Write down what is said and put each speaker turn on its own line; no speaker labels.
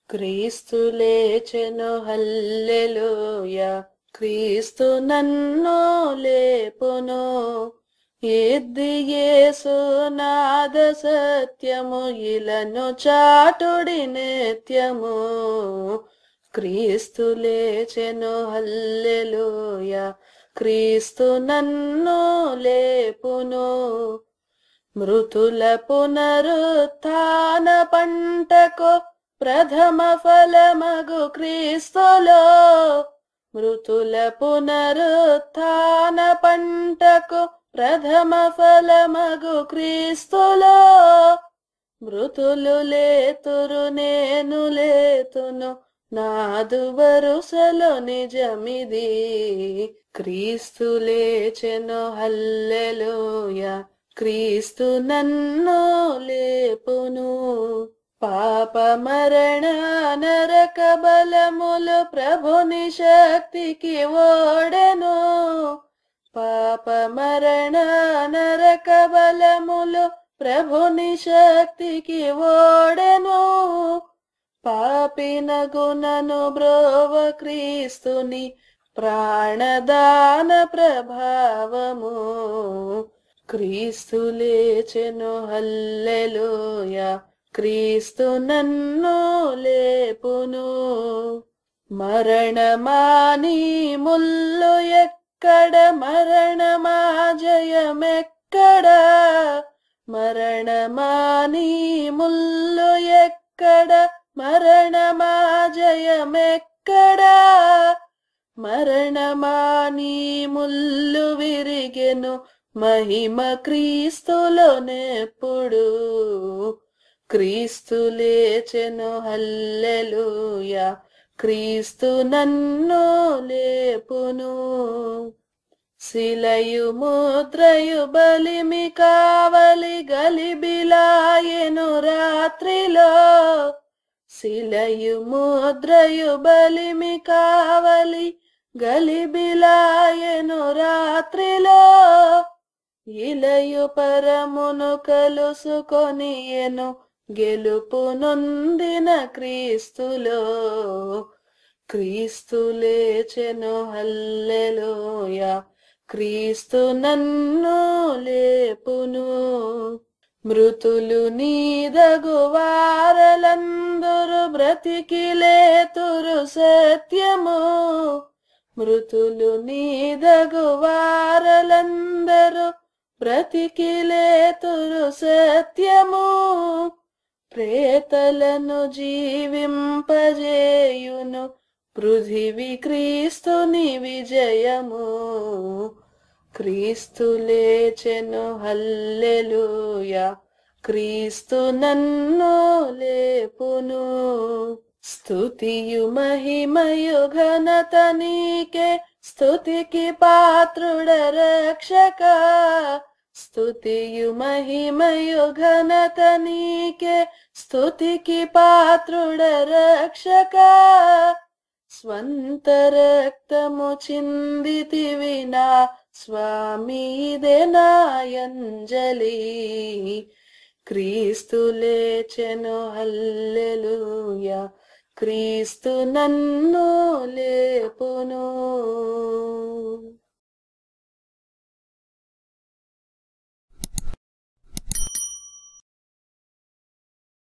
క్రీస్తు లేచెను హల్లెలూయ క్రీస్తు నన్ను లేపును ఎద్ది యేసు నాద సత్యము ఇలను చాటుడి నిత్యము క్రీస్తు లేచెను హల్లెలూయ క్రీస్తు నన్ను లేపును మృతుల పునరుత్థాన పంటకు ప్రథమ ఫలమగు క్రీస్తులో మృతుల పునరుత్థాన పంటకు ప్రథమ ఫలమగు క్రీస్తులో మృతులు లేతురు నేను లేతును నాదు వరుసలో నిజమిది క్రీస్తు లేచెను హల్లెలూయ క్రీస్తు నన్ను లేపును పాప మరణ నరక బలములు ప్రభుని శక్తికి ఓడెను పాప మరణ నరక బలములు ప్రభుని శక్తికి ఓడెను పాపిన గుణను బ్రోవ క్రీస్తుని ప్రాణదాన ప్రభావము క్రీస్తు లేచెను హల్లెలూయ క్రీస్తు నన్ను లేపును మరణమాని ముల్లు ఎక్కడ మరణమా జయమెక్కడ మరణమాని ముల్లు ఎక్కడ మరణమా జయమెక్కడ మరణమాని ముల్లు విరిగెను మహిమ క్రీస్తులోనెప్పుడు క్రీస్తు లేచెను హల్లెలూయ క్రీస్తు నన్ను లేపును శిలయు ముద్రయు బలిమి కావలి గలిబిలాయెను రాత్రిలో శిలయు ముద్రయు బలిమి కావలి గలిబిలాయెను రాత్రిలో ఇలయు పరమును కలుసుకొనియెను గెలుపు నొందిన క్రీస్తులో క్రీస్తు లేచెను హల్లెలూయ క్రీస్తు నన్ను లేపును మృతులు నీదగు వారలందరు బ్రతికి లేతురు సత్యము మృతులు నీదగు వారలందరు బ్రతికి లేతురు సత్యము ప్రేతలను జీవింపజేయును పృథివి క్రీస్తుని విజయము క్రీస్తు లేచెను హల్లెలూయ క్రీస్తు నన్ను లేపును స్తుతియు మహిమయు ఘనత నీకే స్తుతికి పాత్రుడ రక్షక స్తుతియు మహిమయు ఘనత నీకే స్తుతికి పాత్రుడ రక్షక స్వంత రక్తము చిందితివి నా స్వామి ఇదే నాయంజలి క్రీస్తు లేచెను హల్లెలూయ క్రీస్తు నన్ను లేపును